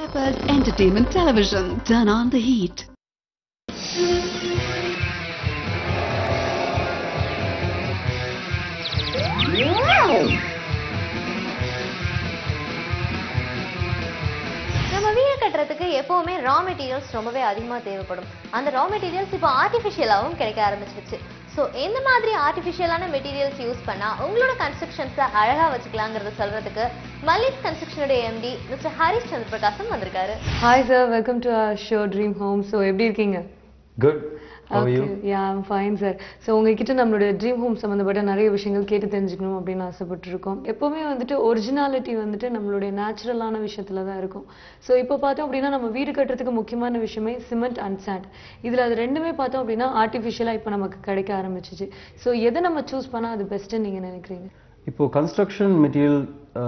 First Entertainment Television. Turn on the heat. நம்ம வீடு கட்டுறதுக்கு எப்பவுமே ரா மெட்டீரியல்ஸ் ரொம்பவே அதிகமா தேவைப்படும் அந்த ரா மெட்டீரியல்ஸ் இப்போ ஆர்டிஃபிஷியலாகவும் கிடைக்க ஆரம்பிச்சிருச்சு ஸோ எந்த மாதிரி ஆர்டிஃபிஷியலான மெட்டீரியல்ஸ் யூஸ் பண்ணா உங்களோட கன்ஸ்ட்ரக்ஷன்ஸை அழகா வச்சுக்கலாங்கிறத சொல்றதுக்கு மல்லிக் கன்ஸ்ட்ரக்ஷனுடைய எம்டி மிஸ்டர் ஹரிஷ் சந்திர பிரகாசம் வந்திருக்காரு hi sir welcome to our show dream home so எப்படி இருக்கீங்க Good. How are you? Yeah I'm fine sir so உங்ககிட்ட நம்மளுடைய ட்ரீம் ஹோம் சம்மந்தப்பட்ட நிறைய விஷயங்கள் கேட்டு தெரிஞ்சுக்கணும் அப்படின்னு ஆசைப்பட்டிருக்கோம் எப்போவுமே வந்துட்டு ஒரிஜினாலிட்டி வந்துட்டு நம்மளுடைய நேச்சுரலான விஷயத்துல தான் இருக்கும் ஸோ இப்போ பார்த்தோம் அப்படின்னா நம்ம வீடு கட்டுறதுக்கு முக்கியமான விஷயமே சிமெண்ட் அண்ட் சாண்ட் இதில் அது ரெண்டுமே பார்த்தோம் அப்படின்னா ஆர்டிஃபிஷியலாக இப்போ நமக்கு கிடைக்க ஆரம்பிச்சிச்சு ஸோ எதை நம்ம சூஸ் பண்ணால் அது பெஸ்ட்டுன்னு நீங்கள் நினைக்கிறீங்க இப்போ கன்ஸ்ட்ரக்ஷன் மெட்டீரியல்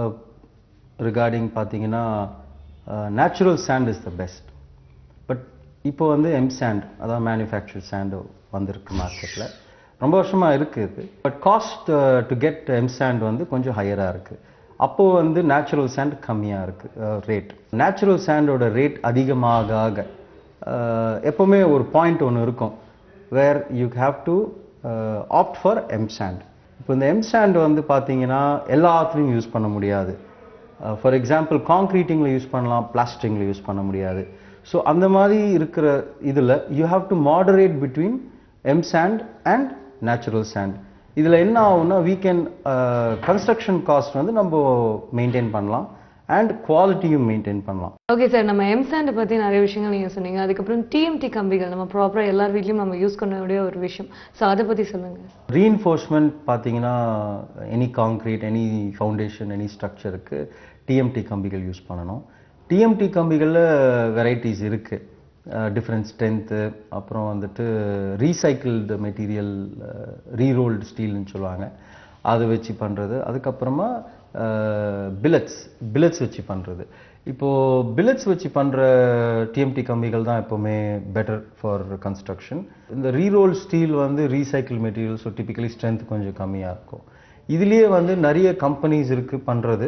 ரிகார்டிங் பார்த்தீங்கன்னா natural sand is the best but இப்போ வந்து எம் சாண்ட் அதாவது மேனுஃபேக்சர் சாண்டு வந்திருக்கு மார்க்கெட்டில் ரொம்ப வருஷமாக இருக்குது but cost to get M sand வந்து கொஞ்சம் ஹையராக இருக்குது அப்போது வந்து நேச்சுரல் சாண்ட் கம்மியாக இருக்குது ரேட் நேச்சுரல் சாண்டோட ரேட் அதிகமாக ஆக அஹ், எப்பவுமே ஒரு பாயிண்ட் ஒன்று இருக்கும் where you have to opt for M sand இப்போ இந்த எம் சாண்ட் வந்து பார்த்தீங்கன்னா எல்லாத்துலேயும் யூஸ் பண்ண முடியாது ஃபார் எக்ஸாம்பிள் காங்க்ரீட்டிங்கில் யூஸ் பண்ணலாம் பிளாஸ்டிங்கில் யூஸ் பண்ண முடியாது ஸோ அந்த மாதிரி இருக்கிற இதில் you have to moderate between M sand and natural sand இதில் என்ன ஆகும்னா வீ கேன் கன்ஸ்ட்ரக்ஷன் காஸ்ட் வந்து நம்ம மெயின்டைன் பண்ணலாம் அண்ட் குவாலிட்டியும் மெயின்டைன் பண்ணலாம் ஓகே சார் நம்ம எம் சாண்டை பற்றி நிறைய விஷயங்கள் நீங்கள் சொன்னீங்க அதுக்கப்புறம் டிஎம்டி கம்பிகள் நம்ம ப்ராப்பராக எல்லார் வீட்லையும் நம்ம யூஸ் பண்ணக்கூடிய ஒரு விஷயம் ஸோ அதை பற்றி சொல்லுங்கள் ரீஇன்ஃபோர்ஸ்மெண்ட் பார்த்தீங்கன்னா any concrete any foundation any ஸ்ட்ரக்சருக்கு டிஎம்டி கம்பிகள் யூஸ் பண்ணணும் டிஎம்டி கம்பிகளில் வெரைட்டிஸ் இருக்குது டிஃப்ரெண்ட் ஸ்ட்ரென்த்து அப்புறம் வந்துட்டு ரீசைக்கிள்டு மெட்டீரியல் ரீரோல்டு ஸ்டீல்னு சொல்லுவாங்க அதை வச்சு பண்ணுறது அதுக்கப்புறமா பில்லட்ஸ் பில்லட்ஸ் வச்சு பண்ணுறது இப்போது பில்லட்ஸ் வச்சு பண்ணுற டிஎம்டி கம்பிகள் தான் எப்போவுமே பெட்டர் ஃபார் கன்ஸ்ட்ரக்ஷன் இந்த ரீரோல் ஸ்டீல் வந்து recycle material so typically strength கொஞ்சம் கம்மியாக இருக்கும் இதுலேயே வந்து நிறைய கம்பெனிஸ் இருக்குது பண்ணுறது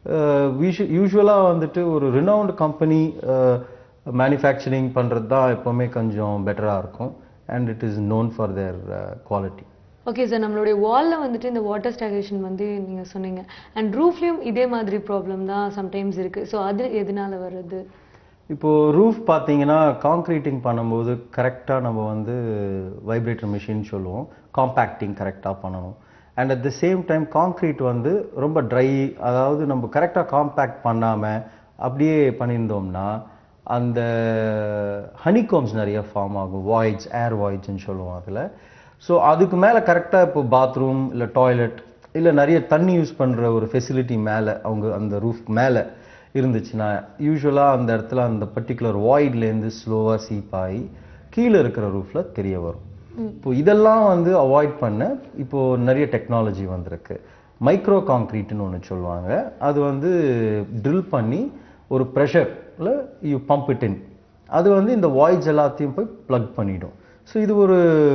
யூஸ்வலாக வந்துட்டு ஒரு ரினவுண்ட் கம்பெனி மேனுஃபேக்சரிங் பண்ணுறது தான் எப்போவுமே கொஞ்சம் பெட்டராக இருக்கும் and it is known for their quality okay sir நம்மளுடைய வாலில் வந்துட்டு இந்த வாட்டர் ஸ்டாகேஷன் வந்து நீங்கள் சொன்னீங்க அண்ட் ரூஃப்லேயும் இதே மாதிரி ப்ராப்ளம் தான் சம்டைம்ஸ் இருக்குது ஸோ அது எதனால வருது இப்போது ரூஃப் பார்த்தீங்கன்னா காங்க்ரீட்டிங் பண்ணும்போது கரெக்டாக நம்ம வந்து வைப்ரேட்டர் மிஷின் சொல்லுவோம் காம்பேக்டிங் கரெக்டாக பண்ணணும் and at the same time concrete வந்து ரொம்ப ட்ரை அதாவது நம்ம கரெக்டாக காம்பேக்ட் பண்ணாமல் அப்படியே பண்ணியிருந்தோம்னா அந்த ஹனிகோம்ஸ் நிறைய ஃபார்ம் ஆகும் வாய்ட்ஸ் ஏர் வாய்ட்ஸ்ன்னு சொல்லுவோம் அதில் ஸோ அதுக்கு மேலே கரெக்டாக இப்போ பாத்ரூம் இல்லை டாய்லெட் இல்லை நிறைய தண்ணி யூஸ் பண்ணுற ஒரு ஃபெசிலிட்டி மேலே அவங்க அந்த ரூஃப் மேலே இருந்துச்சுன்னா யூஸ்வலாக அந்த இடத்துல அந்த பர்டிகுலர் வாய்ட்லேருந்து ஸ்லோவாக சீப் ஆகி கீழே இருக்கிற ரூஃபில் தெரிய வரும் இப்போ இதெல்லாம் வந்து அவாய்ட் பண்ண இப்போ நிறைய டெக்னாலஜி வந்திருக்கு மைக்ரோ காங்க்ரீட்னு ஒன்று சொல்லுவாங்க அது வந்து ட்ரில் பண்ணி ஒரு ப்ரெஷரில் யூ பம்ப் இட் இன் அது வந்து இந்த வாய்ஸ் எல்லாத்தையும் போய் ப்ளக் பண்ணிடும் ஸோ இது ஒரு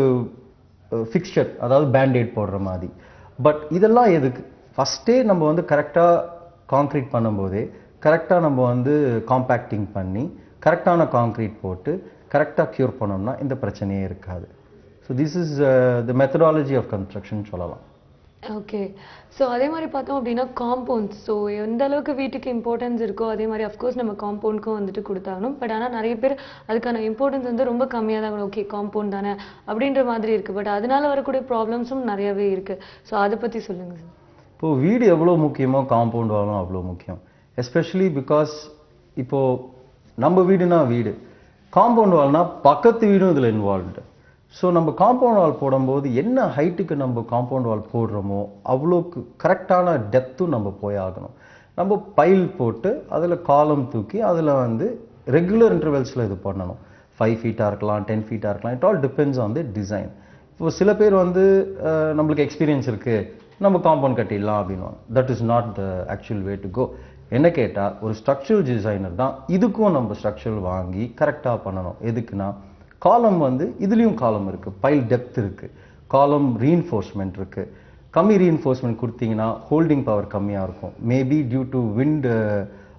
ஃபிக்ஸ்சர் அதாவது பேண்டேட் போடுற மாதிரி பட் இதெல்லாம் எதுக்கு ஃபஸ்ட்டே நம்ம வந்து கரெக்டாக காங்க்ரீட் பண்ணும்போதே கரெக்டாக நம்ம வந்து காம்பேக்டிங் பண்ணி கரெக்டான காங்க்ரீட் போட்டு கரெக்டாக க்யூர் பண்ணோம்னா இந்த பிரச்சனையே இருக்காது so this is the methodology of construction சொல்லலாம் ஓகே ஸோ அதே மாதிரி பார்த்தோம் அப்படின்னா காம்பவுண்ட்ஸ் ஸோ எந்த அளவுக்கு வீட்டுக்கு இம்பார்ட்டன்ஸ் இருக்கோ அதே மாதிரி அஃப்கோர்ஸ் நம்ம காம்பவுண்ட்க்கும் வந்துட்டு கொடுத்தாகணும் பட் ஆனால் நிறைய பேர் அதுக்கான இம்பார்ட்டன்ஸ் வந்து ரொம்ப கம்மியாக தான் ஓகே காம்பவுண்ட் தானே அப்படின்ற மாதிரி இருக்குது பட் அதனால வரக்கூடிய ப்ராப்ளம்ஸும் நிறையவே இருக்குது ஸோ அதை பற்றி சொல்லுங்கள் சார் இப்போது வீடு எவ்வளோ முக்கியமோ காம்பவுண்ட் வாலும் அவ்வளோ முக்கியம் எஸ்பெஷலி பிகாஸ் இப்போது நம்ம வீடுனா வீடு காம்பவுண்ட் வால்னா பக்கத்து வீடும் இதில் இன்வால்வ்டு ஸோ நம்ம காம்பவுண்ட் வால் போடும்போது என்ன ஹைட்டுக்கு நம்ம காம்பவுண்ட் வால் போடுறோமோ அவ்வளோக்கு கரெக்டான டெப்த்தும் நம்ம போய் ஆகணும் நம்ம பைல் போட்டு அதில் காலம் தூக்கி அதில் வந்து ரெகுலர் இன்டர்வெல்ஸில் இது பண்ணணும் ஃபைவ் ஃபீட்டாக இருக்கலாம் டென் ஃபீட்டாக இருக்கலாம் it all depends on the design இப்போ சில பேர் வந்து அஹ், நம்மளுக்கு எக்ஸ்பீரியன்ஸ் இருக்குது நம்ம காம்பவுண்ட் கட்டிடலாம் அப்படின்வாங்க that is not the actual way to go என்ன கேட்டால் ஒரு ஸ்ட்ரக்சரல் டிசைனர் தான் இதுக்கும் நம்ம ஸ்ட்ரக்சரல் வாங்கி கரெக்டாக பண்ணணும் எதுக்குன்னா காலம் வந்து இதுலேயும் காலம் இருக்குது பைல் டெப்த் இருக்குது காலம் ரீஇன்ஃபோர்ஸ்மெண்ட் இருக்குது கம்மி ரீஇன்ஃபோர்ஸ்மெண்ட் கொடுத்தீங்கன்னா ஹோல்டிங் பவர் கம்மியாக இருக்கும் maybe due to wind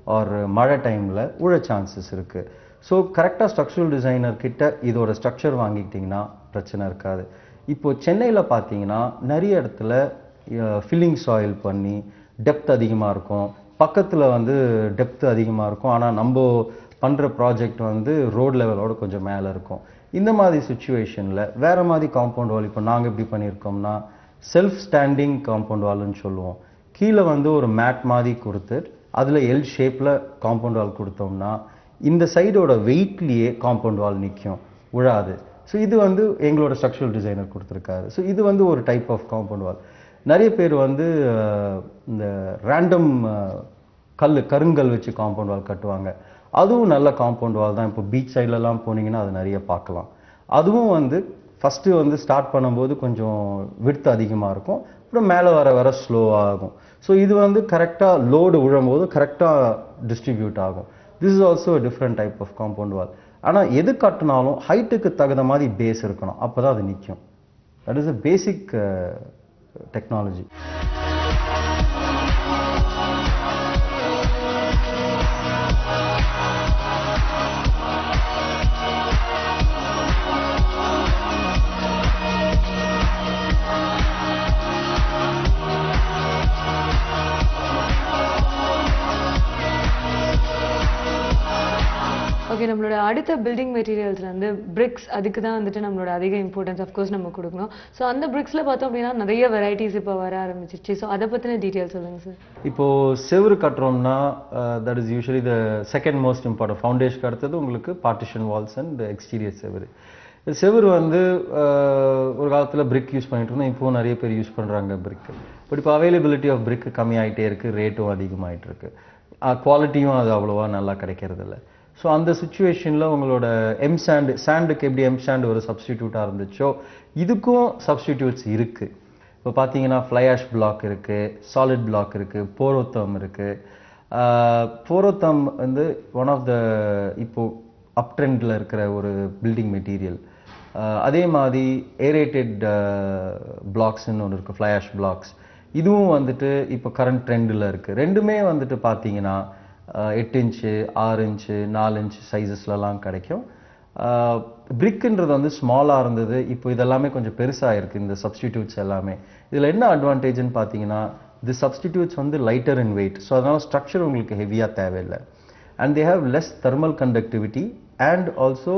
or மழை டைமில் உழ சான்சஸ் இருக்குது ஸோ கரெக்டாக ஸ்ட்ரக்சரல் டிசைனர் கிட்ட இதோட ஸ்ட்ரக்சர் வாங்கிக்கிட்டிங்கன்னா பிரச்சனை இருக்காது இப்போ சென்னையில் பார்த்தீங்கன்னா நிறைய இடத்துல ஃபில்லிங் சாயில் பண்ணி டெப்த் அதிகமாக இருக்கும் பக்கத்தில் வந்து டெப்த் அதிகமாக இருக்கும் ஆனால் நம்ம பண்ணுற ப்ராஜெக்ட் வந்து ரோட் லெவலோட கொஞ்சம் மேலே இருக்கும் இந்த மாதிரி சுச்சுவேஷனில் வேற மாதிரி காம்பவுண்ட் வால் இப்போ நாங்கள் எப்படி பண்ணியிருக்கோம்னா செல்ஃப் ஸ்டாண்டிங் காம்பவுண்ட் வால்னு சொல்லுவோம் கீழே வந்து ஒரு மேட் மாதிரி கொடுத்து அதில் எல் ஷேப்பில் காம்பவுண்ட் வால் கொடுத்தோம்னா இந்த சைடோட வெயிட்லேயே காம்பவுண்ட் வால் நிற்கும் உழாது ஸோ இது வந்து எங்களோட ஸ்ட்ரக்சரல் டிசைனர் கொடுத்துருக்காரு ஸோ இது வந்து ஒரு டைப் ஆஃப் காம்பவுண்ட் வால் நிறைய பேர் வந்து அஹ், இந்த ரேண்டம் கல் கருங்கல் வச்சு காம்பவுண்ட் வால் கட்டுவாங்க அதுவும் நல்ல காம்பவுண்ட் வால் தான் இப்போ பீச் சைட்லலாம் போனீங்கன்னா அது நிறைய பார்க்கலாம் அதுவும் வந்து ஃபஸ்ட்டு வந்து ஸ்டார்ட் பண்ணும்போது கொஞ்சம் விடுத்து அதிகமாக இருக்கும் அப்புறம் மேலே வர வர ஸ்லோ ஆகும் ஸோ இது வந்து கரெக்டாக லோடு விழும்போது கரெக்டாக டிஸ்ட்ரிபியூட் ஆகும் this is also different type of compound wall ஆனால் எது கட்டினாலும் ஹைட்டுக்கு தகுந்த மாதிரி பேஸ் இருக்கணும் அப்போ தான் அது நிற்கும் that is a basic technology okay நம்மளோட அடுத்த பில்டிங் மெட்டீரியல்ஸ் வந்து பிரிக்ஸ் அதுக்கு தான் வந்துட்டு நம்மளோட அதிக இம்பார்ட்டன்ஸ் அஃப்கோர்ஸ் நம்ம கொடுக்கணும் ஸோ அந்த பிரிக்ஸில் பார்த்தோம் அப்படின்னா நிறைய வெரைட்டிஸ் இப்போ வர ஆரம்பிச்சிருச்சு ஸோ அதை பற்றின டீட்டெயில் சொல்லுங்கள் சார் இப்போ செவுரு கட்டுறோம்னா that is usually the second most important foundation அடுத்தது உங்களுக்கு பார்ட்டிஷன் வால்ஸ் அண்ட் எக்ஸ்டீரியர் செவுரு இந்த செவுரு வந்து அஹ், ஒரு காலத்தில் பிரிக் யூஸ் பண்ணிட்டு இருந்தோம் இப்போ நிறைய பேர் யூஸ் பண்ணுறாங்க பிரிக் பட் இப்போ அவைலபிலிட்டி ஆஃப் பிரிக் கம்மியாயிட்டே இருக்கு ரேட்டும் அதிகமாயிட்டு இருக்கு குவாலிட்டியும் அது அவ்வளோவா நல்லா கிடைக்கிறது இல்ல ஸோ அந்த சுச்சுவேஷனில் உங்களோட எம் சாண்டு சாண்டுக்கு எப்படி எம் சாண்டு ஒரு சப்ஸ்டிடியூட்டாக இருந்துச்சோ இதுக்கும் சப்ஸ்டிடியூட்ஸ் இருக்குது இப்போ பார்த்தீங்கன்னா ஃப்ளையாஷ் பிளாக் இருக்கு சாலிட் பிளாக் இருக்கு போரோத்தம் இருக்கு போரோத்தம் வந்து ஒன் ஆஃப் த இப்போ அப் ட்ரெண்டில் இருக்கிற ஒரு பில்டிங் மெட்டீரியல் அதே மாதிரி ஏரேட்டட் பிளாக்ஸ்ன்னு ஒன்று இருக்குது ஃப்ளையாஷ் பிளாக்ஸ் இதுவும் வந்துட்டு இப்போ கரண்ட் ட்ரெண்டில் இருக்குது ரெண்டுமே வந்துட்டு பார்த்தீங்கன்னா அஹ், எட்டு இன்ச்சு ஆறு இன்ச்சு நாலு இன்ச்சு சைஸஸ்லலாம் கிடைக்கும் பிரிக்குன்றது வந்து ஸ்மாலாக இருந்தது இப்போ இதெல்லாமே கொஞ்சம் பெருசாக இருக்குது இந்த சப்ஸ்டிடியூட்ஸ் எல்லாமே இதில் என்ன அட்வான்டேஜ்னு பார்த்தீங்கன்னா தி சப்ஸ்டிடியூட்ஸ் வந்து லைட்டர் இன் வெயிட் ஸோ அதனால ஸ்ட்ரக்சர் உங்களுக்கு ஹெவியாக தேவையில்லை and they have less thermal conductivity and also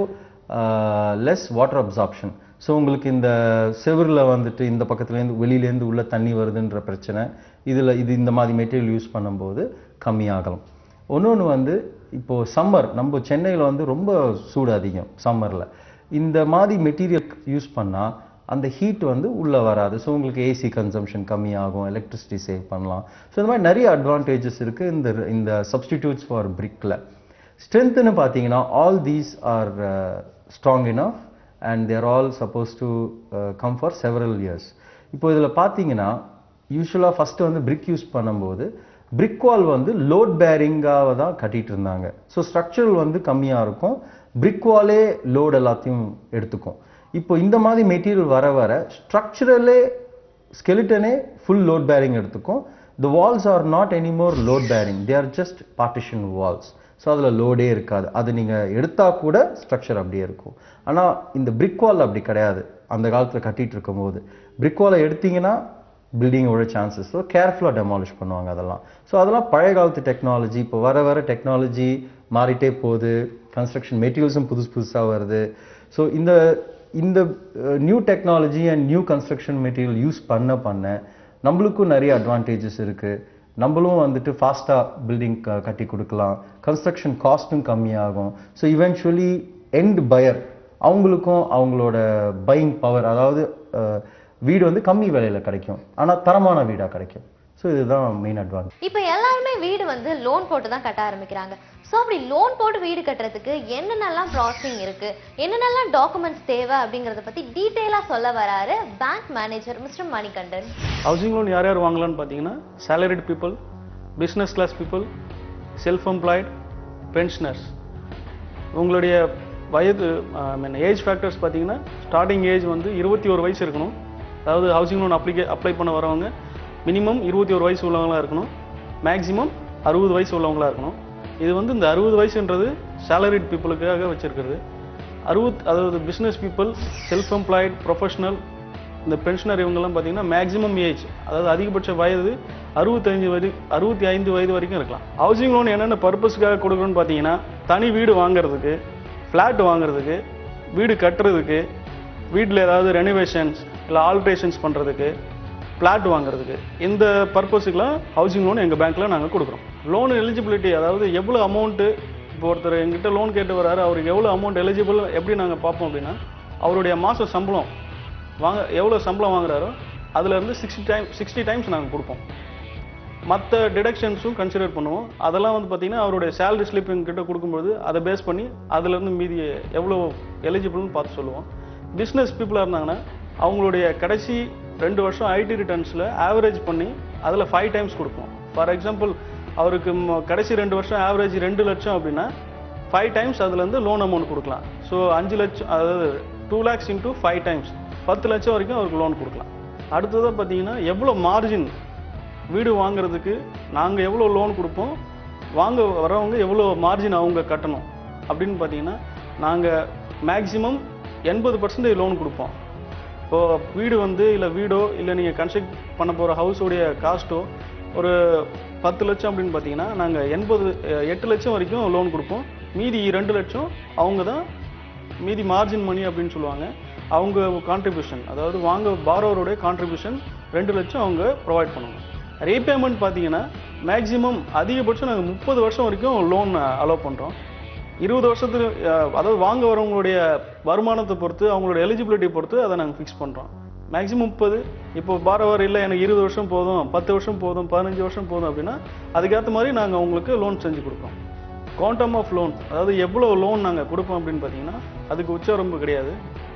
less water absorption so உங்களுக்கு இந்த செவுரில் வந்துட்டு இந்த பக்கத்துலேருந்து வெளியிலேருந்து உள்ள தண்ணி வருதுன்ற பிரச்சனை இதில் இது இந்த மாதிரி மெட்டீரியல் யூஸ் பண்ணும்போது கம்மியாகலாம் இன்னொன்று வந்து இப்போ சம்மர் நம்ம சென்னையில் வந்து ரொம்ப சூடு அதிகம் சம்மரில் இந்த மாதிரி மெட்டீரியல் யூஸ் பண்ணால் அந்த ஹீட் வந்து உள்ளே வராது ஸோ உங்களுக்கு ஏசி கன்சம்ஷன் கம்மியாகும் எலக்ட்ரிசிட்டி சேவ் பண்ணலாம் ஸோ இந்த மாதிரி நிறைய அட்வான்டேஜஸ் இருக்குது இந்த இந்த சப்ஸ்டிடியூட்ஸ் ஃபார் பிரிக்கில் ஸ்ட்ரென்த்னு பார்த்தீங்கன்னா all these are strong enough and they're all suppose to come for several years இப்போ இதில் பார்த்தீங்கன்னா யூஸ்வலாக ஃபஸ்ட்டு வந்து பிரிக் யூஸ் பண்ணும்போது பிரிக் வால் வந்து லோட் பேரிங்காக தான் கட்டிட்டு இருந்தாங்க ஸோ ஸ்ட்ரக்சரல் வந்து கம்மியாக இருக்கும் பிரிக் வாலே லோட் எல்லாத்தையும் எடுத்துக்கும் இப்போ இந்த மாதிரி மெட்டீரியல் வர வர ஸ்ட்ரக்சரலே ஸ்கெலிட்டனே ஃபுல் லோட் பேரிங் எடுத்துக்கும் the walls are not anymore load bearing they are just partition walls so அதில் லோடே இருக்காது அது நீங்கள் எடுத்தால் கூட ஸ்ட்ரக்சர் அப்படியே இருக்கும் ஆனால் இந்த பிரிக் வால் அப்படி கிடையாது அந்த காலத்தில் கட்டிட்டு இருக்கும்போது பிரிக் வாலை எடுத்தீங்கன்னா பில்டிங் உள்ள சான்சஸ் ஸோ கேர்ஃபுல்லாக டெமாலிஷ் பண்ணுவாங்க அதெல்லாம் ஸோ அதெல்லாம் பழைய காலத்து டெக்னாலஜி இப்போ வர வர டெக்னாலஜி மாறிட்டே போகுது கன்ஸ்ட்ரக்ஷன் மெட்டீரியல்ஸும் புதுசு புதுசாக வருது ஸோ இந்த இந்த new technology and new construction material use பண்ண பண்ண நம்மளுக்கும் நிறைய அட்வான்டேஜஸ் இருக்குது நம்மளும் வந்துட்டு ஃபாஸ்ட்டாக பில்டிங் கட்டி கொடுக்கலாம் கன்ஸ்ட்ரக்ஷன் காஸ்ட்டும் கம்மியாகும் ஸோ இவென்ச்சுவலி எண்ட் பயர் அவங்களுக்கும் அவங்களோட பையிங் பவர் அதாவது அஹ், வீடு வந்து கம்மி விலையில கிடைக்கும் ஆனால் தரமான வீடாக கிடைக்கும் ஸோ இதுதான் மெயின் அட்வான்டேஜ் இப்போ எல்லாருமே வீடு வந்து லோன் போட்டு தான் கட்ட ஆரம்பிக்கிறாங்க ஸோ அப்படி லோன் போட்டு வீடு கட்டுறதுக்கு என்னென்னலாம் ப்ராசஸிங் இருக்கு என்னென்னலாம் டாக்குமெண்ட்ஸ் தேவை அப்படிங்கறத பத்தி டீட்டெயிலாக சொல்ல வராரு bank manager mister Manikandan housing loan யார் யார் வாங்கலாம்னு பார்த்தீங்கன்னா salaried people business class people self employed pensioners உங்களுடைய வயது ஐ மீன் ஏஜ் ஃபேக்டர்ஸ் பார்த்தீங்கன்னா ஸ்டார்டிங் ஏஜ் வந்து இருபத்தி ஒரு வயசு இருக்கணும் அதாவது ஹவுசிங் லோன் அப்ளிகே அப்ளை பண்ண வரவங்க மினிமம் இருபத்தி ஒரு வயசு உள்ளவங்களா இருக்கணும் மேக்ஸிமம் அறுபது வயசு உள்ளவங்களா இருக்கணும் இது வந்து இந்த அறுபது வயசுன்றது சேலரிட் பீப்புளுக்காக வச்சிருக்கிறது அறுபத் அதாவது business people self employed professional இந்த பென்ஷனர் இவங்கெல்லாம் பார்த்தீங்கன்னா மேக்ஸிமம் ஏஜ் அதாவது அதிகபட்ச வயது அறுபத்தஞ்சு வரை அறுபத்தி ஐந்து வயது வரைக்கும் இருக்கலாம் ஹவுசிங் லோன் என்னென்ன பர்பஸ்க்காக கொடுக்குறோன்னு பார்த்தீங்கன்னா தனி வீடு வாங்குறதுக்கு ஃப்ளாட் வாங்குறதுக்கு வீடு கட்டுறதுக்கு வீட்டில் ஏதாவது ரெனோவேஷன்ஸ் இல்லை ஆல்ட்ரேஷன்ஸ் பண்ணுறதுக்கு பிளாட் வாங்குறதுக்கு இந்த பர்பஸுக்கெலாம் ஹவுசிங் லோன் எங்கள் பேங்க்கில் நாங்கள் கொடுக்குறோம் லோன் எலிஜிபிலிட்டி அதாவது எவ்வளோ அமௌண்ட்டு இப்போ ஒருத்தர் எங்கிட்ட லோன் கேட்டு வராரு அவருக்கு எவ்வளோ அமௌண்ட் எலிஜிபிள் எப்படி நாங்கள் பார்ப்போம் அப்படின்னா அவருடைய மாத சம்பளம் வாங்க எவ்வளோ சம்பளம் வாங்குறாரோ அதுலேருந்து சிக்ஸ்டி டைம் சிக்ஸ்டி டைம்ஸ் நாங்கள் கொடுப்போம் மற்ற டிடக்ஷன்ஸும் கன்சிடர் பண்ணுவோம் அதெல்லாம் வந்து பார்த்தீங்கன்னா அவருடைய சேலரி ஸ்லிப் எங்ககிட்ட கொடுக்கும்போது அதை பேஸ் பண்ணி அதுலேருந்து மீதி எவ்வளோ எலிஜிபிள்னு பார்த்து சொல்லுவோம் பிஸ்னஸ் பீப்புளாக இருந்தாங்கன்னா அவங்களுடைய கடைசி ரெண்டு வருஷம் ஐடி ரிட்டர்ன்ஸில் ஆவரேஜ் பண்ணி அதில் ஃபைவ் டைம்ஸ் கொடுப்போம் ஃபார் எக்ஸாம்பிள் அவருக்கு ம- கடைசி ரெண்டு வருஷம் ஆவரேஜ் ரெண்டு லட்சம் அப்படின்னா ஃபைவ் டைம்ஸ் அதுலேருந்து லோன் அமௌண்ட் கொடுக்கலாம் ஸோ அஞ்சு லட்சம் அதாவது two lakhs into five times பத்து லட்சம் வரைக்கும் அவருக்கு லோன் கொடுக்கலாம் அடுத்ததாக பார்த்தீங்கன்னா எவ்வளோ மார்ஜின் வீடு வாங்குறதுக்கு நாங்கள் எவ்வளோ லோன் கொடுப்போம் வாங்க வரவங்க எவ்வளோ மார்ஜின் அவங்க கட்டணும் அப்படின்னு பார்த்தீங்கன்னா நாங்கள் மேக்ஸிமம் எண்பது பர்சன்டேஜ் லோன் கொடுப்போம் இப்போ வீடு வந்து இல்லை வீடோ இல்லை நீங்கள் கன்ஸ்ட்ரக்ட் பண்ண போகிற ஹவுஸோடைய காஸ்ட்டோ ஒரு பத்து லட்சம் அப்படின்னு பார்த்தீங்கன்னா நாங்கள் எண்பது அஹ், எட்டு லட்சம் வரைக்கும் லோன் கொடுப்போம் மீதி ரெண்டு லட்சம் அவங்க தான் மீதி மார்ஜின் மணி அப்படின்னு சொல்லுவாங்க அவங்க கான்ட்ரிபியூஷன் அதாவது வாங்க பாரோருடைய கான்ட்ரிபியூஷன் ரெண்டு லட்சம் அவங்க ப்ரொவைட் பண்ணுவாங்க ரீபேமெண்ட் பார்த்தீங்கன்னா மேக்ஸிமம் அதிகபட்சம் நாங்கள் முப்பது வருஷம் வரைக்கும் லோன் அலோவ் பண்ணுறோம் இருபது வருஷத்துக்கு அஹ், அதாவது வாங்க வரவங்களுடைய வருமானத்தை பொறுத்து அவங்களோட எலிஜிபிலிட்டி பொறுத்து அதை நாங்கள் ஃபிக்ஸ் பண்ணுறோம் மேக்ஸிமம் முப்பது இப்போ பாரவர் இல்லை எனக்கு இருபது வருஷம் போதும் பத்து வருஷம் போதும் பதினஞ்சு வருஷம் போதும் அப்படின்னா அதுக்கேற்ற மாதிரி நாங்கள் உங்களுக்கு லோன் செஞ்சு கொடுப்போம் குவாண்டம் ஆஃப் லோன் அதாவது எவ்வளோ லோன் நாங்கள் கொடுப்போம் அப்படின்னு பார்த்தீங்கன்னா அதுக்கு உச்சவரம்பு கிடையாது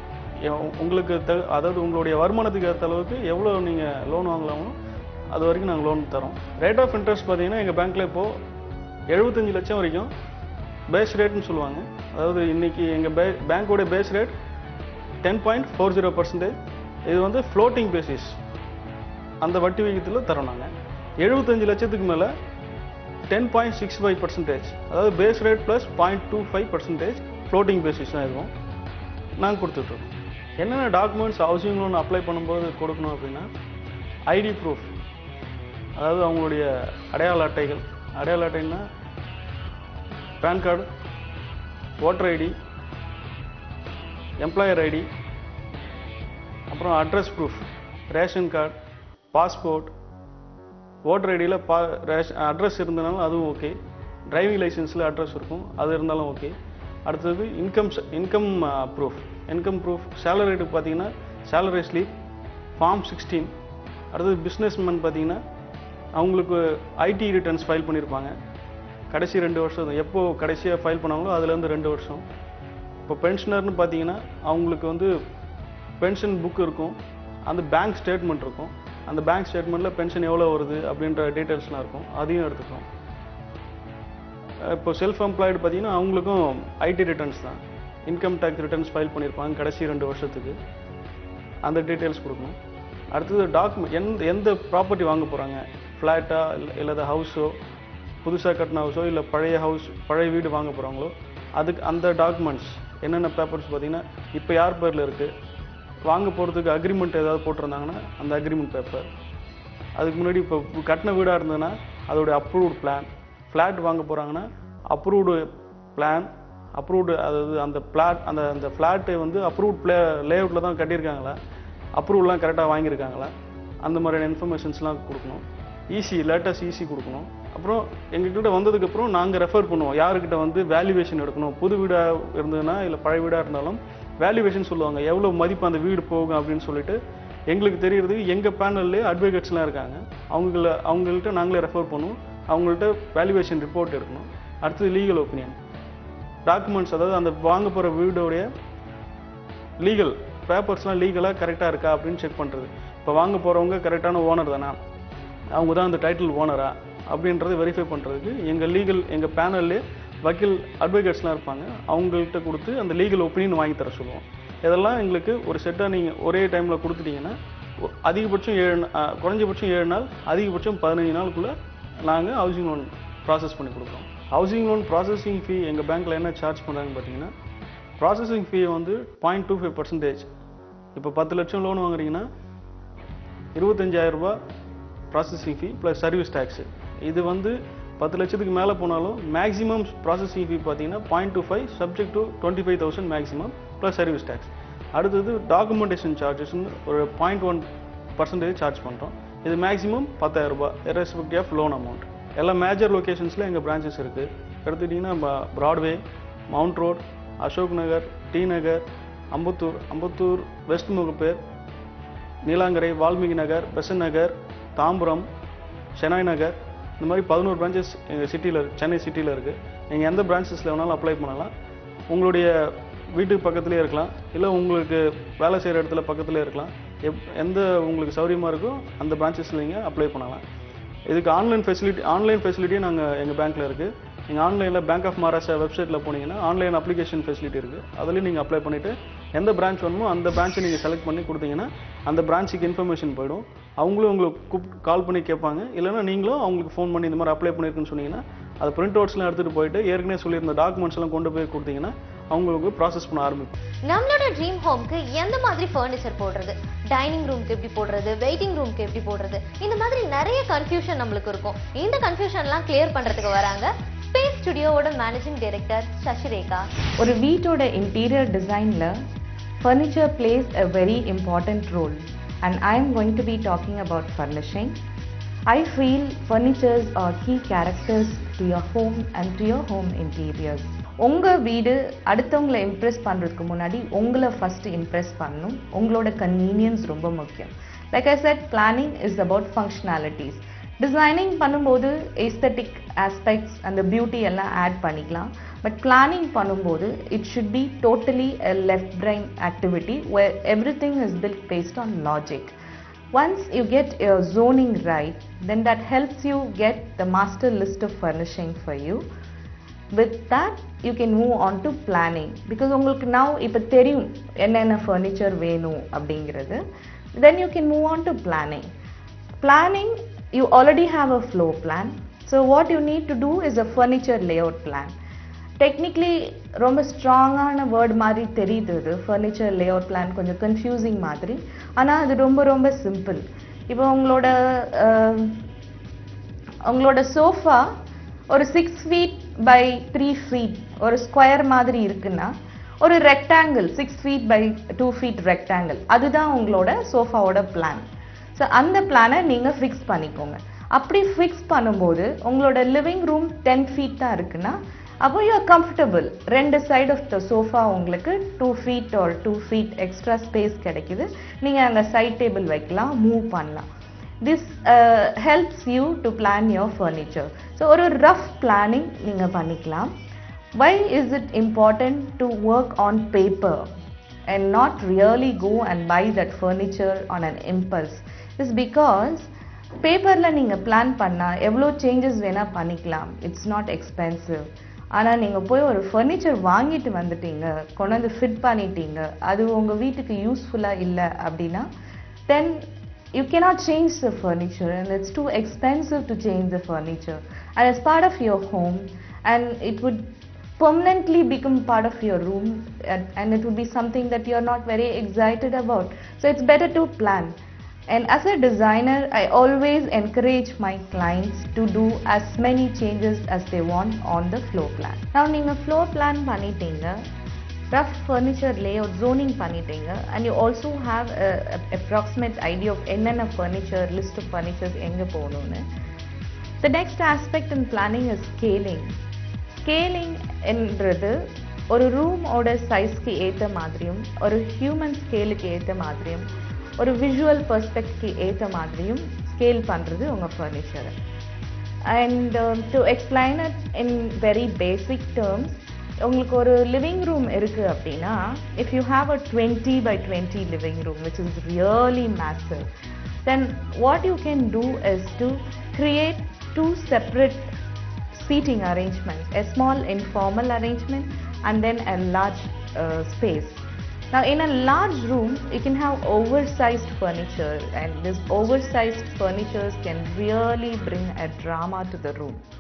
எ- உங்களுக்கு த அதாவது உங்களுடைய வருமானத்துக்கு ஏற்ற அளவுக்கு எவ்வளோ நீங்கள் லோன் வாங்கலாமோ அது வரைக்கும் நாங்கள் லோன் தரோம் ரேட் ஆஃப் இன்ட்ரெஸ்ட் பார்த்தீங்கன்னா எங்கள் பேங்க்கில் இப்போது எழுபத்தஞ்சு லட்சம் வரைக்கும் பேஸ் ரேட்னு சொல்லுவாங்க அதாவது இன்னைக்கு எங்கள் பே பேங்க்கோட base rate ten point four zero percentage இது வந்து ஃப்ளோட்டிங் பேசிஸ் அந்த வட்டி விகிதத்தில் தரோம் நாங்கள் எழுபத்தஞ்சு லட்சத்துக்கு மேலே ten point six five percentage அதாவது base rate plus point two five percentage floating basis தான் இருக்கும் நாங்கள் கொடுத்துட்ருக்கோம் என்னென்ன டாக்குமெண்ட்ஸ் ஹவுசிங் லோன் அப்ளை பண்ணும்போது கொடுக்கணும் அப்படின்னா ஐடி ப்ரூஃப் அதாவது அவங்களுடைய அடையாள அட்டைகள் அடையாள அட்டைன்னா PAN card voter ID employer ID அப்புறம் address proof ration card passport voter ஐடியில் பா ரேஷன் அட்ரஸ் இருந்தனாலும் அதுவும் ஓகே டிரைவிங் லைசன்ஸில் அட்ரஸ் இருக்கும் அது இருந்தாலும் ஓகே அடுத்தது income income proof income proof salary பார்த்தீங்கன்னா சேலரி ஸ்லீப் ஃபார்ம் சிக்ஸ்டீன் அடுத்தது பிஸ்னஸ்மேன் பார்த்தீங்கன்னா அவங்களுக்கு ஐடி ரிட்டர்ன்ஸ் ஃபைல் பண்ணியிருப்பாங்க கடைசி ரெண்டு வருஷம் எப்போ கடைசியாக ஃபைல் பண்ணாங்களோ அதுலேருந்து ரெண்டு வருஷம் இப்போ பென்ஷனர்னு பார்த்தீங்கன்னா அவங்களுக்கு வந்து பென்ஷன் புக் இருக்கும் அந்த பேங்க் ஸ்டேட்மெண்ட் இருக்கும் அந்த பேங்க் ஸ்டேட்மெண்ட்டில் பென்ஷன் எவ்வளோ வருது அப்படின்ற டீட்டெயில்ஸ்லாம் இருக்கும் அதையும் எடுத்துக்கிறோம் இப்போ செல்ஃப் எம்ப்ளாய்டு பார்த்தீங்கன்னா அவங்களுக்கும் ஐடி ரிட்டர்ன்ஸ் தான் இன்கம் டேக்ஸ் ரிட்டர்ன்ஸ் ஃபைல் பண்ணியிருப்பாங்க கடைசி ரெண்டு வருஷத்துக்கு அந்த டீட்டெயில்ஸ் கொடுக்கணும் அடுத்தது டாக்குமெண்ட் எந்த எந்த ப்ராப்பர்ட்டி வாங்க போகிறாங்க ஃப்ளாட்டா இல்லை இல்லாத ஹவுஸோ புதுசாக கட்டின ஹவுஸோ இல்லை பழைய ஹவுஸ் பழைய வீடு வாங்க போகிறாங்களோ அதுக்கு அந்த டாக்குமெண்ட்ஸ் என்னென்ன பேப்பர்ஸ் பார்த்தீங்கன்னா இப்போ யார் பேரில் இருக்குது வாங்க போகிறதுக்கு அக்ரிமெண்ட் ஏதாவது போட்டிருந்தாங்கன்னா அந்த அக்ரிமெண்ட் பேப்பர் அதுக்கு முன்னாடி இப்போ கட்டின வீடாக இருந்ததுன்னா அதோட அப்ரூவ்டு பிளான் ஃப்ளாட் வாங்க போகிறாங்கன்னா அப்ரூவ்டு பிளான் அப்ரூவ்டு அதாவது அந்த பிளாட் அந்த அந்த ஃப்ளாட்டு வந்து அப்ரூவ்ட் பிளே லேஅவுட்டில் தான் கட்டியிருக்காங்களா அப்ரூவ்லாம் கரெக்டாக வாங்கியிருக்காங்களா அந்த மாதிரியான இன்ஃபர்மேஷன்ஸ்லாம் கொடுக்கணும் ஈசி லேட்டஸ்ட் ஈசி கொடுக்கணும் அப்புறம் எங்ககிட்ட வந்ததுக்கப்புறம் நாங்கள் ரெஃபர் பண்ணுவோம் யாருக்கிட்ட வந்து வேல்யூவேஷன் எடுக்கணும் புது வீடாக இருந்ததுன்னா இல்லை பழைய வீடாக இருந்தாலும் வேல்யூவேஷன் சொல்லுவாங்க எவ்வளோ மதிப்பு அந்த வீடு போகும் அப்படின்னு சொல்லிட்டு எங்களுக்கு தெரியறது எங்கள் பேனல்லே அட்வொகேட்ஸ்லாம் இருக்காங்க அவங்கள அவங்கள்ட்ட நாங்களே ரெஃபர் பண்ணுவோம் அவங்கள்ட்ட வேல்யூவேஷன் ரிப்போர்ட் எடுக்கணும் அடுத்தது லீகல் ஒப்பீனியன் டாக்குமெண்ட்ஸ் அதாவது அந்த வாங்க போகிற வீடோடைய லீகல் பேப்பர்ஸ்லாம் லீகலாக கரெக்டாக இருக்கா அப்படின்னு செக் பண்ணுறது இப்போ வாங்க போகிறவங்க கரெக்டான ஓனர் தானா அவங்க தான் அந்த டைட்டில் ஓனரா அப்படின்றத வெரிஃபை பண்ணுறதுக்கு எங்கள் லீகல் எங்கள் பேனல்லே வக்கீல் அட்வொகேட்ஸ்லாம் இருப்பாங்க அவங்கள்ட்ட கொடுத்து அந்த லீகல் ஒப்பீனியன் வாங்கி தர சொல்லுவோம் இதெல்லாம் எங்களுக்கு ஒரு செட்டாக நீங்கள் ஒரே டைமில் கொடுத்துட்டீங்கன்னா ஒ- அதிகபட்சம் ஏழு நா- அஹ், குறைஞ்சபட்சம் ஏழு நாள் அதிகபட்சம் பதினஞ்சு நாளுக்குள்ளே நாங்கள் ஹவுசிங் லோன் ப்ராசஸ் பண்ணி கொடுக்குறோம் ஹவுசிங் லோன் ப்ராசஸிங் ஃபீ எங்கள் பேங்க்கில் என்ன சார்ஜ் பண்ணுறாங்கன்னு பார்த்தீங்கன்னா ப்ராசஸிங் ஃபீ வந்து பாயிண்ட் டூ ஃபைவ் பர்சன்டேஜ் இப்போ பத்து லட்சம் லோன் வாங்குறீங்கன்னா இருபத்தஞ்சாயிரம் ரூபாய் processing fee plus service tax இது வந்து பத்து லட்சத்துக்கு மேலே போனாலும் மேக்ஸிமம் ப்ராசஸிங் ஃபீ பார்த்தீங்கன்னா point two five subject to twenty five thousand maximum plus service tax அடுத்தது டாக்குமெண்டேஷன் சார்ஜஸ்னு ஒரு பாயிண்ட் ஒன் பர்சன்டேஜ் சார்ஜ் பண்ணுறோம் இது மேக்ஸிமம் பத்தாயிரம் ரூபாய் இரஸ்பெக்டிவ் ஆஃப் லோன் அமௌண்ட் எல்லா மேஜர் லொக்கேஷன்ஸில் எங்கள் பிரான்ச்சஸ் இருக்குது எடுத்துக்கிட்டிங்கன்னா ப்ராட்வே மவுண்ட் ரோட் அசோக் நகர் டி நகர் அம்பத்தூர் அம்பத்தூர் வெஸ்ட் முகப்பேர் நீலாங்கரை வால்மீகி நகர் பெசன் நகர் தாம்பரம் சென்னாய் நகர் இந்த மாதிரி பதினோரு பிரான்ச்சஸ் எங்கள் சிட்டியில் சென்னை சிட்டியில் இருக்குது நீங்கள் எந்த பிரான்ச்சஸில் வேணாலும் அப்ளை பண்ணலாம் உங்களுடைய வீட்டுக்கு பக்கத்துலேயே இருக்கலாம் இல்லை உங்களுக்கு வேலை செய்கிற இடத்துல பக்கத்துலேயே இருக்கலாம் எப் எந்த உங்களுக்கு சௌரியமாக இருக்கோ அந்த பிரான்ச்சஸில் நீங்கள் அப்ளை பண்ணலாம் இதுக்கு ஆன்லைன் ஃபெசிலிட்டி ஆன்லைன் ஃபெசிலிட்டியும் நாங்கள் எங்கள் பேங்க்கில் இருக்குது நீங்கள் ஆன்லைனில் பேங்க் ஆஃப் மகாராஷ்டிரா வெப்சைட்டில் போனீங்கன்னா ஆன்லைன் அப்ளிகேஷன் ஃபெசிலிட்டி இருக்குது அதுலேயும் நீங்கள் அப்ளை பண்ணிவிட்டு எந்த பிரான்ச் வேணுமோ அந்த பிரான்ச்சை நீங்கள் செலக்ட் பண்ணி கொடுத்தீங்கன்னா அந்த பிரான்ச்சுக்கு இன்ஃபர்மேஷன் போயிடும் அவங்களும் உங்களுக்கு கூப் கால் பண்ணி கேட்பாங்க இல்லைன்னா நீங்களும் அவங்களுக்கு ஃபோன் பண்ணி இந்த மாதிரி அப்ளை பண்ணியிருக்குன்னு சொன்னீங்கன்னா அது பிரிண்ட் அவுட்ஸ்லாம் எடுத்துகிட்டு போயிட்டு ஏற்கனவே சொல்லியிருந்த டாக்குமெண்ட்ஸ் எல்லாம் கொண்டு போய் கொடுத்தீங்கன்னா அவங்களுக்கு ப்ராசஸ் பண்ண ஆரம்பிக்கும் நம்மளோட ட்ரீம் ஹோம்க்கு எந்த மாதிரி ஃபர்னிச்சர் போடுறது டைனிங் ரூம்க்கு எப்படி போடுறது வெயிட்டிங் ரூம்க்கு எப்படி போடுறது இந்த மாதிரி நிறைய கன்ஃபியூஷன் நம்மளுக்கு இருக்கும் இந்த கன்ஃபியூஷன்லாம் கிளியர் பண்றதுக்கு வராங்க ஸ்பேஸ் ஸ்டுடியோவோட மேனேஜிங் டைரக்டர் சசிரேகா ஒரு வீட்டோட இன்டீரியர் டிசைனில் furniture plays a very important role and I am going to be talking about furnishing I feel furnitures are key characters to your home and to your home interiors உங்கள் வீடு அடுத்தவங்களை Impress பண்ணுறதுக்கு முன்னாடி உங்களை first Impress பண்ணணும் உங்களோட convenience ரொம்ப முக்கியம் like I said planning is about functionalities designing பண்ணும்போது எஸ்தட்டிக் ஆஸ்பெக்ட்ஸ் அந்த பியூட்டி எல்லாம் ஆட் பண்ணிக்கலாம் பட் பிளானிங் பண்ணும்போது it should be totally a left brain activity where everything is built based on logic once you get your zoning right then that helps you get the master list of furnishing for you with that you can move on to planning because உங்களுக்கு now இப்போ தெரியும் என்னென்ன furniture வேணும் அப்படிங்கிறது then you can move on to planning planning you already have a floor plan so what you need to do is a furniture layout plan technically ரொம்ப ஸ்ட்ராங்கான word மாதிரி தெரியுது இது ஃபர்னிச்சர் லேஅவுட் பிளான் கொஞ்சம் confusing மாதிரி ஆனால் அது ரொம்ப ரொம்ப சிம்பிள் இப்போ உங்களோட அஹ், உங்களோட சோஃபா ஒரு six feet by three feet ஒரு ஸ்கொயர் மாதிரி இருக்குன்னா ஒரு rectangle six feet by two feet rectangle அதுதான் உங்களோட சோஃபாவோட பிளான் ஸோ அந்த பிளானை நீங்கள் ஃபிக்ஸ் பண்ணிக்கோங்க அப்படி ஃபிக்ஸ் பண்ணும்போது உங்களோட லிவிங் ரூம் டென் ஃபீட் தான் இருக்குன்னா அப்போ யூஆர் கம்ஃபர்டபுள் ரெண்டு சைடு ஆஃப் த சோஃபா உங்களுக்கு two feet or two feet extra space கிடைக்குது நீங்கள் அங்கே சைட் டேபிள் வைக்கலாம் மூவ் பண்ணலாம் this helps you to plan your furniture so ஒரு ரஃப் பிளானிங் நீங்கள் பண்ணிக்கலாம் why is it important to work on paper and not really go and buy that furniture on an impulse is because பேப்பரில் நீங்கள் plan பண்ணால் எவ்வளோ changes வேணால் பண்ணிக்கலாம் it's not expensive ஆனால் நீங்கள் போய் ஒரு ஃபர்னிச்சர் வாங்கிட்டு வந்துட்டீங்க கொண்டு வந்து ஃபிட் பண்ணிட்டீங்க அது உங்கள் வீட்டுக்கு யூஸ்ஃபுல்லாக இல்லை அப்படின்னா தென் you cannot change the furniture and it's too expensive to change the furniture and it's part of your home and it would permanently become part of your room and, and it would be something that you're not very excited about so it's better to plan and as a designer i always encourage my clients to do as many changes as they want on the floor plan now நீங்க floor plan பண்ணிட்டீங்க rough furniture layout zoning பண்ணிட்டீங்க and you also have a, a approximate idea of என்னென்ன furniture list of furnitures எங்க போகணும்னு the next aspect in planning is scaling scaling என்றது ஒரு ரூமோட சைஸ்க்கு ஏற்ற மாதிரியும் ஒரு ஹியூமன் ஸ்கேலுக்கு ஏற்ற மாதிரியும் ஒரு விஷுவல் பெர்ஸ்பெக்ட்க்கு ஏற்ற மாதிரியும் ஸ்கேல் பண்ணுறது உங்கள் ஃபர்னிச்சரை and to explain it in very basic terms உங்களுக்கு ஒரு லிவிங் ரூம் இருக்குது அப்படின்னா if you have a twenty by twenty living room which is really massive then what you can do is to create two separate seating arrangements a small informal arrangement and then a large uh, space now in a large room you can have oversized furniture and this oversized furniture can really bring a drama to the room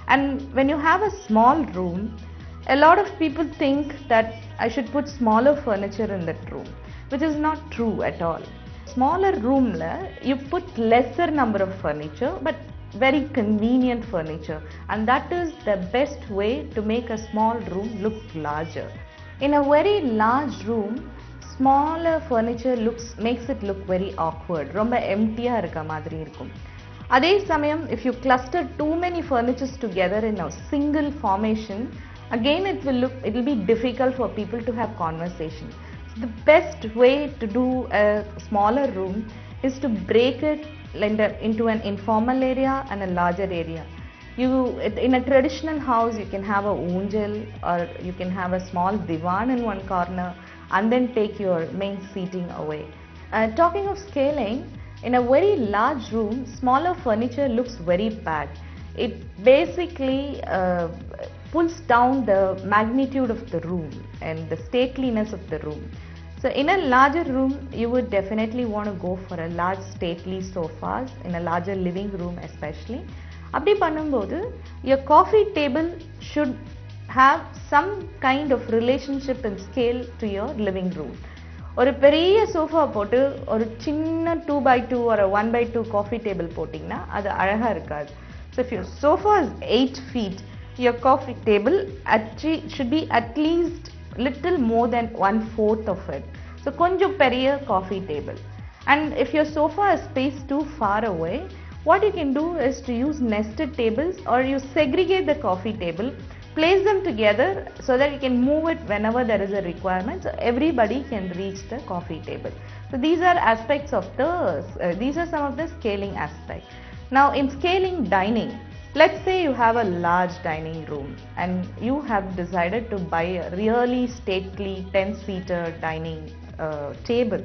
And when you have a small room, a lot of people think that I should put smaller furniture in that room, which is not true at all. Smaller room, you put lesser number of furniture, but very convenient furniture, and that is the best way to make a small room look larger. In a very large room, smaller furniture looks makes it look very awkward ரொம்ப எம்டியா இருக்க மாதிரி இருக்கும் அதே சமயம் if you cluster too many furnitures together in a single formation again it will look it will be difficult for people to have conversation the best way to do a smaller room is to break it into into an informal area and a larger area you it- in a traditional house you can have a unjal or you can have a small divan in one corner and then take your main seating away uh, talking of scaling in a very large room smaller furniture looks very bad it basically uh, pulls down the magnitude of the room and the stateliness of the room so in a larger room, you would definitely want to go for a large stately sofas in a larger living room especially. அப்படி பண்ணும்போது your coffee table should have some kind of relationship and scale to your living room. ஒரு பெரிய sofa போட்டு ஒரு சின்ன two by two ஒரு one by two coffee table போட்டிங்கன்னா அது அழகாக இருக்காது so if your sofa is eight feet your coffee table actually should be at least little more than one fourth of it. So கொஞ்சம் பெரிய coffee table. And if your sofa is spaced too far away, what you can do is to use nested tables or you segregate the coffee table, place them together so that you can move it whenever there is a requirement so everybody can reach the coffee table. So these are aspects of the, uh, these are some of the scaling aspects. Now in scaling dining, Let's say you have a large dining room and you have decided to buy a really stately 10 seater dining uh, table.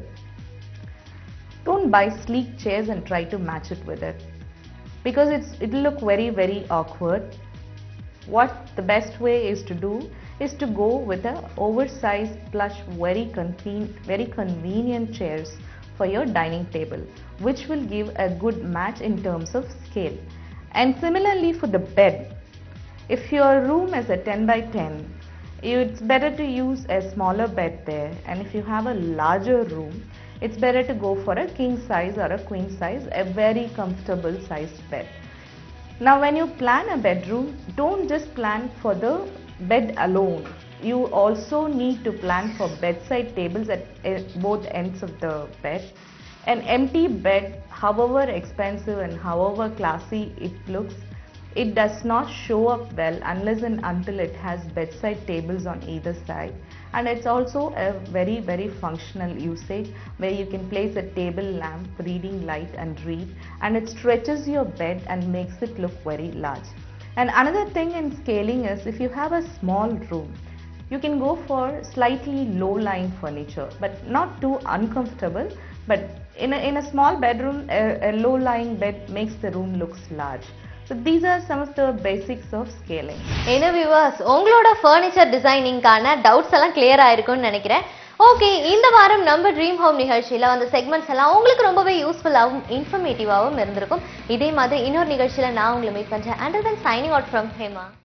Don't buy sleek chairs and try to match it with it because it's it'll look very very awkward. What the best way is to do is to go with a oversized plush very conven- very convenient chairs for your dining table which will give a good match in terms of scale. And similarly for the bed, if your room is a 10 by 10, it's better to use a smaller bed there. And if you have a larger room, it's better to go for a king size or a queen size, a very comfortable sized bed. Now, when you plan a bedroom, don't just plan for the bed alone. You also need to plan for bedside tables at eh, both ends of the bed. An empty bed, however expensive and however classy it looks, it does not show up well unless and until it has bedside tables on either side. And it's also a very, very functional usage where you can place a table lamp, reading light, and read, and it stretches your bed and makes it look very large. And another thing in scaling is if you have a small room, you can go for slightly low-lying furniture, but not too uncomfortable. But in a, in a small bedroom, a, a low-lying bed makes the room looks large. So these are some of the basics of scaling. என்ன viewers உங்களோட furniture டிசைனிங்கான doubts எல்லாம் clear ஆயிருக்கும்னு நினைக்கிறேன் okay இந்த வாரம் நம்ம dream home நிகழ்ச்சியில அந்த செக்மெண்ட்ஸ் எல்லாம் உங்களுக்கு ரொம்பவே யூஸ்ஃபுல்லாகவும் இன்ஃபர்மேட்டிவாகவும் இருந்திருக்கும் இதே மாதிரி இன்னொரு நிகழ்ச்சியில நான் உங்களை மீட் பண்றேன் and then signing out from Hema